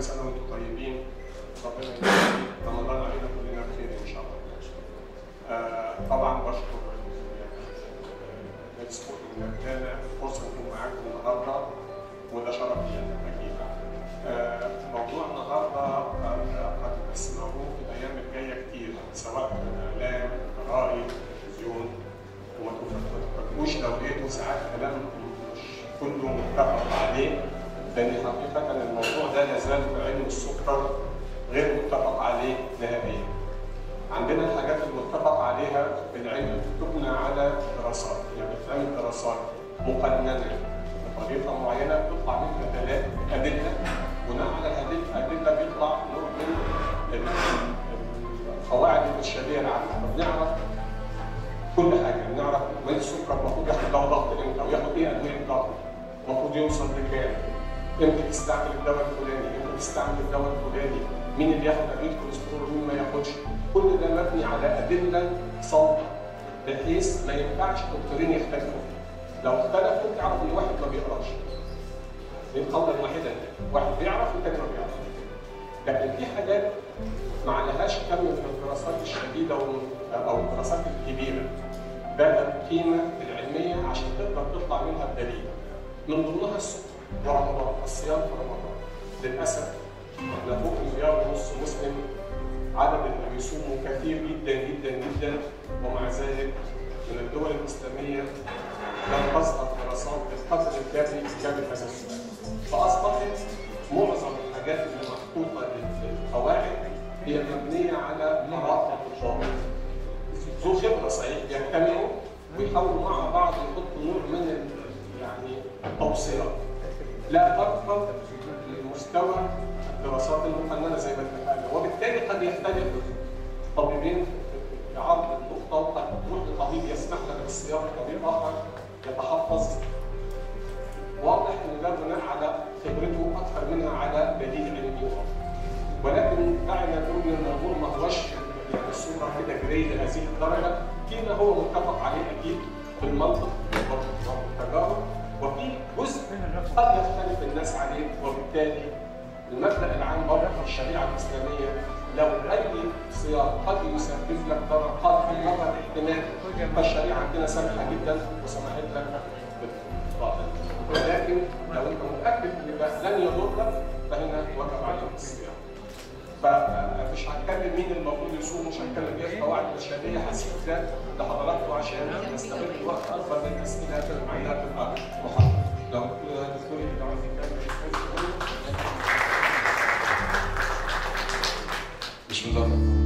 كل سنه وانتم طيبين ربنا يجزيكم رمضان علينا كلنا بخير ان شاء الله آه، طبعا بشكر نادي سبورت المجانة فرصه نكون معاكم النهارده وده شرف لي انا اكيد آه، موضوع النهارده آه، قد تسمعوه في الايام الجايه كتير سواء في الاعلام جرايد تلفزيون وما تفكروش لو لقيتوا ساعات كلام مش كله متفق عليه لان حقيقه الموضوع ده لا زال في علم السكر غير متفق عليه نهائيا. عندنا الحاجات المتفق عليها في العلم تبنى على دراسات، يعني بتعمل دراسات مقننه بطريقه معينه بتطلع منها دلائل ادله بناء على هذه الادله بيطلع نوع من ال- القواعد الارشاديه العامه، فبنعرف كل حاجه بنعرف مريض السكر المفروض ياخد دواء ضغط امتى وياخد ايه ادويه الضغط المفروض يوصل لكام امتى تستعمل الدواء الفلاني امتى تستعمل الدواء الفلاني مين اللي ياخد ادويه كوليسترول ومين ما ياخدش كل ده مبني على ادله صلبه بحيث ما ينفعش دكتورين يختلفوا فيه لو اختلفوا تعرف ان واحد ما بيقراش دي قولا واحدا واحد بيعرف والتاني ما بيعرفش لكن في حاجات ما عليهاش كم من الدراسات الشديده وال- او الدراسات الكبيره ذات القيمه العلميه عشان تقدر تطلع منها بدليل من ضمنها السكر ورمضان الصيام في رمضان للاسف احنا فوق مليار ونص مسلم عدد اللي بيصوموا كثير جدا جدا جدا ومع ذلك من الدول الاسلاميه لم تظهر دراسات بالقدر الكافي لاجابه هذا السؤال فاصبحت معظم الحاجات اللي محطوطه للقواعد هي مبنيه على اراء الطلاب ذو خبره صحيح يجتمعوا ويحاولوا مع بعض يحطوا نوع من ال- يعني التوصيات لا ترقى لمستوى الدراسات المقننه زي ما اتفقنا وبالتالي قد يختلف طبيبين في عرض النقطه وقد تروح لطبيب يسمح لك بالصيام طبيب اخر يتحفظ واضح ان ده بناء على خبرته اكثر منها على دليل علمي اخر ولكن دعنا نقول ان الموضوع ما هوش يعني الصوره كده جري لهذه الدرجه فيما هو متفق عليه اكيد في المنطق والتجارب وفي جزء قد يختلف الناس عليه وبالتالي المبدا العام برضه في الشريعه الاسلاميه لو اي صيام قد يسبب لك ضرر قد في مره احتمال فالشريعه عندنا سامحه جدا وسمحت لك بالباطل ولكن لو انت متاكد ان ده لن يضرك فهنا وجب عليك الصيام فمش هتكلم مين المفروض يصوم مش هتكلم ايه القواعد الارشاديه هسيب ده لحضراتكم عشان نستغل وقت اكبر للاسئله المعينات تبقى محدده لو دكتوري لو عايز يتكلم بسم الله